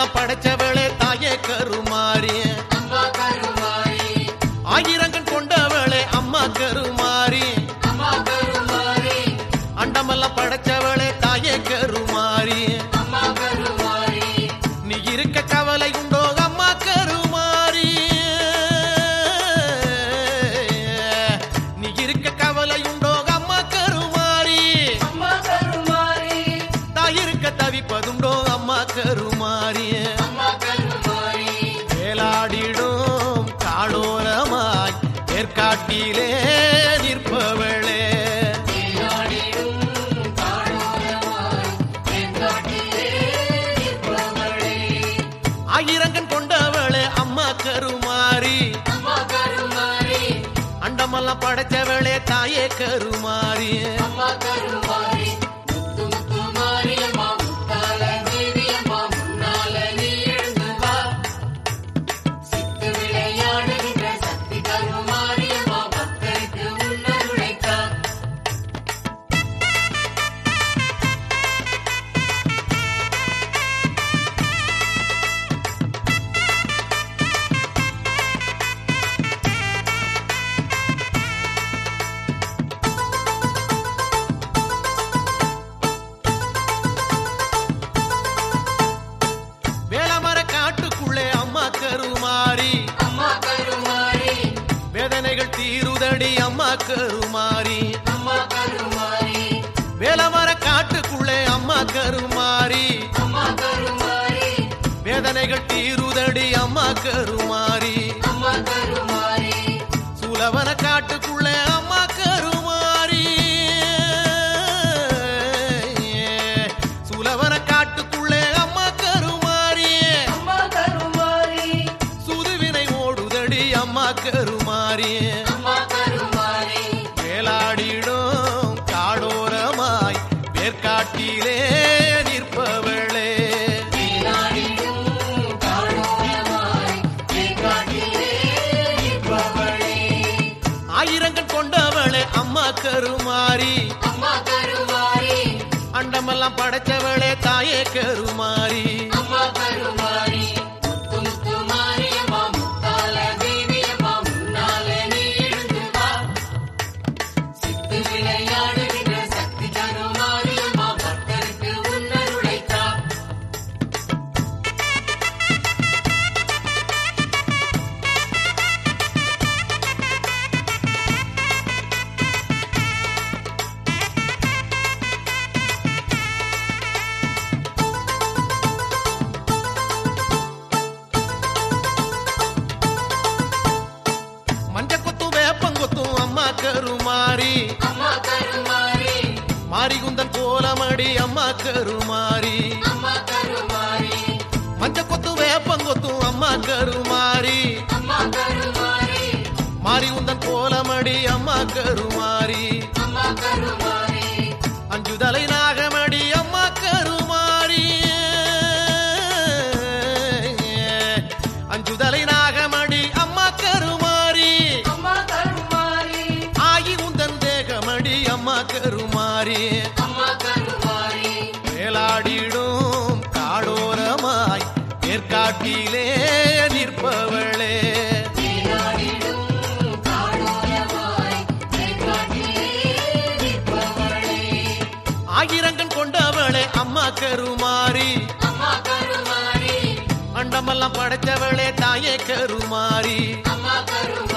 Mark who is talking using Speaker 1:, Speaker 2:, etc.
Speaker 1: அண்டமெல்லாம் படைச்சவளே தாயே கருமாறி
Speaker 2: அம்மா கருமாரி
Speaker 1: ஆயிரங்கன் கொண்டவளே அம்மா கருமாறி
Speaker 2: அம்மா கருமாரி
Speaker 1: அண்டமெல்லாம் படைச்சவளே தாயே கருமாறி
Speaker 2: அம்மா கருமாரி
Speaker 1: நீ இருக்க கவலை உண்டோ அம்மா கருமாறி நீ இருக்க கவலை உண்டோ அம்மா கருமாறி
Speaker 2: அம்மா கருமாரி
Speaker 1: தாயிருக்க தவிப்பதுண்டோ அம்மா கருமாறி
Speaker 2: அம்மா கருமாரி
Speaker 1: வேலாடிடும் காடோரமாய் ஏற்காட்டிலே நிற்பவளே
Speaker 2: நீராடிடும் காணோரமாய் தென்காட்டிலே நிற்பவளே
Speaker 1: ஆயிரங்கன் கொண்டவளே அம்மா கருமாறி
Speaker 2: அம்மா கருமாரி
Speaker 1: அண்டமெல்லாம் படைச்சவளே தாயே கருமாறி
Speaker 2: அம்மா கருமாரி முத்து முத்து மாரியம்மா முத்தால தேவியம்மா முன்னால நீ எழுந்து வா சித்து விளையாடுகின்ற சக்தி கருமாரியம்மா பக்தருக்கு உன்னருளைத்தா
Speaker 1: வேளமர காட்டுக்குள்ளே அம்மா கருமாறி
Speaker 2: அம்மா கருமாரி
Speaker 1: வேதனைகள் தீருதடி அம்மா கருமாறி
Speaker 2: அம்மா கருமாரி
Speaker 1: வேளமர காட்டுக்குள்ளே அம்மா கருமாறி
Speaker 2: அம்மா கருமாரி
Speaker 1: வேதனைகள் தீருதடி அம்மா கருமாறி
Speaker 2: அம்மா கருமாரி
Speaker 1: சூலவன காட்டுக்குள்ளே அம்மா கருமாறி சூலவன காட்டுக்குள்ளே அம்மா கருமாறி
Speaker 2: அம்மா கருமாரி
Speaker 1: சுதுவினை ஓடுதடி அம்மா கருமாறி
Speaker 2: அம்மா கருமாரி
Speaker 1: வேலாடிடும் காடோரமாய் வேர்க்காட்டிலே நிற்பவளே
Speaker 2: நீராடிடும் காணோரமாய் தேங்காட்டிலே நிற்பவளே
Speaker 1: ஆயிரங்கள் கொண்டவளே அம்மா கருமாறி
Speaker 2: அம்மா கருமாரி
Speaker 1: அண்டமெல்லாம் படைச்சவளே தாயே கருமாறி
Speaker 2: அம்மா கருமாரி முத்து முத்து மாரியம்மா முத்தால தேவியம்மா முன்னால நீ எழுந்து வா சித்து விளையாடுகின்ற சக்தி கருமாரியம்மா பக்தருக்கு உன்னருளைத்தா
Speaker 1: மஞ்ச கொத்தும் வேப்பங்கொத்தும் அம்மா கருமாறி
Speaker 2: அம்மா கருமாரி
Speaker 1: மாரிகுந்தன் கோலமடி அம்மா கருமாரி
Speaker 2: அம்மா கருமாரி
Speaker 1: மஞ்ச கொத்து வேப்பங்கொத்தும் அம்மா கருமாரி
Speaker 2: அம்மா கருமாரி
Speaker 1: மாரிகுந்தன் கோலமடி அம்மா கருமாரி
Speaker 2: அம்மா கருமாரி
Speaker 1: அஞ்சுதலை நாகமடி அம்மா கருமாரி அஞ்சுதலை நாகமடி அம்மா கருமாரி
Speaker 2: அம்மா கருமாரி
Speaker 1: ஆகி உந்தன் தேகமடி அம்மா கருமாரி
Speaker 2: அம்மா கருமாரி
Speaker 1: வேலாடிடும் காடோரமாய் ஏற்காட்டிலே நிற்பவளே
Speaker 2: நீராடிடும் காணோரமாய் தேங்காட்டிலே நிற்பவளே
Speaker 1: ஆயிரங்கன் கொண்டவளே அம்மா கருமாரி
Speaker 2: அம்மா கருமாரி
Speaker 1: அண்டமெல்லாம் படைச்சவளே தாயே கருமாரி
Speaker 2: அம்மா கருமாரி